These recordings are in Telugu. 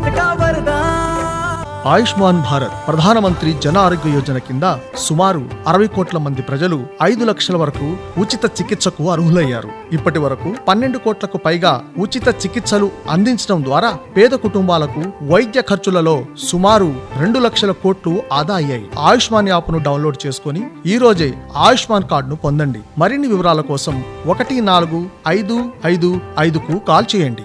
का वरदान ఆయుష్మాన్ భారత్ ప్రధానమంత్రి జన ఆరోగ్య యోజన కింద సుమారు అరవై కోట్ల మంది ప్రజలు ఐదు లక్షల వరకు ఉచిత చికిత్సకు అర్హులయ్యారు ఇప్పటి వరకు పన్నెండు కోట్లకు పైగా ఉచిత చికిత్సలు అందించడం ద్వారా పేద కుటుంబాలకు వైద్య ఖర్చులలో సుమారు రెండు లక్షల కోట్లు ఆదా అయ్యాయి ఆయుష్మాన్ యాప్ను డౌన్లోడ్ చేసుకుని ఈ రోజే ఆయుష్మాన్ కార్డును పొందండి మరిన్ని వివరాల కోసం ఒకటి నాలుగు ఐదు ఐదు ఐదుకు కాల్ చేయండి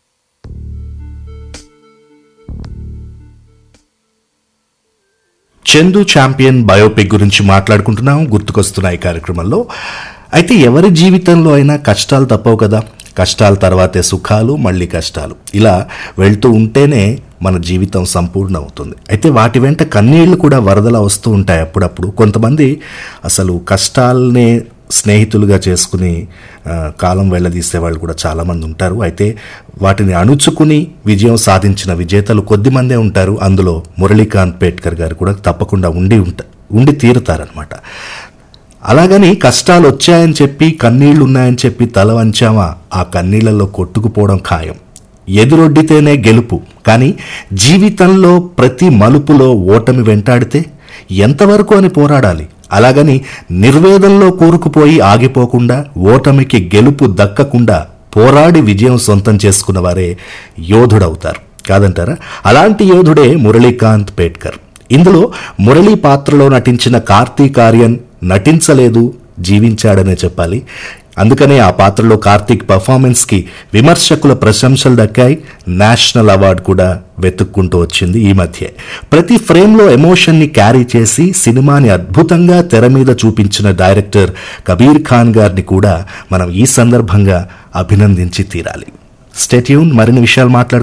చందు ఛాంపియన్ బయోపిక్ గురించి మాట్లాడుకుంటున్నాం గుర్తుకొస్తున్న ఈ కార్యక్రమంలో అయితే ఎవరి జీవితంలో అయినా కష్టాలు తప్పవు కదా కష్టాల తర్వాతే సుఖాలు మళ్ళీ కష్టాలు ఇలా వెళ్తూ ఉంటేనే మన జీవితం సంపూర్ణ అవుతుంది అయితే వాటి వెంట కన్నీళ్లు కూడా వరదలా వస్తూ ఉంటాయి అప్పుడప్పుడు కొంతమంది అసలు కష్టాలనే స్నేహితులుగా చేసుకుని ఆ, కాలం వెళ్ళదీసే వాళ్ళు కూడా చాలామంది ఉంటారు అయితే వాటిని అణుచుకుని విజయం సాధించిన విజేతలు కొద్దిమందే ఉంటారు అందులో మురళీకాంత్ పేట్కర్ గారు కూడా తప్పకుండా ఉండి ఉంట ఉండి తీరుతారనమాట అలాగని కష్టాలు వచ్చాయని చెప్పి కన్నీళ్లు ఉన్నాయని చెప్పి తల వంచామా ఆ కన్నీళ్లలో కొట్టుకుపోవడం ఖాయం ఎదురొడ్డితేనే గెలుపు కానీ జీవితంలో ప్రతి మలుపులో ఓటమి వెంటాడితే ఎంతవరకు అని పోరాడాలి అలాగని నిర్వేదంలో కూరుకుపోయి ఆగిపోకుండా ఓటమికి గెలుపు దక్కకుండా పోరాడి విజయం సొంతం చేసుకున్న వారే యోధుడవుతారు కాదంటారా అలాంటి యోధుడే మురళీకాంత్ పేట్కర్ ఇందులో మురళీ పాత్రలో నటించిన కార్తీక్ ఆర్యన్ నటించలేదు జీవించాడనే చెప్పాలి అందుకనే ఆ పాత్రలో కార్తీక్ పర్ఫార్మెన్స్కి విమర్శకుల ప్రశంసలు దక్కాయి నేషనల్ అవార్డు కూడా వెతుక్కుంటూ వచ్చింది ఈ మధ్య ప్రతి ఫ్రేమ్లో ఎమోషన్ని క్యారీ చేసి సినిమాని అద్భుతంగా తెర మీద చూపించిన డైరెక్టర్ కబీర్ ఖాన్ గారిని కూడా మనం ఈ సందర్భంగా అభినందించి తీరాలి స్టేట్యూన్ మరిన్ని విషయాలు మాట్లాడు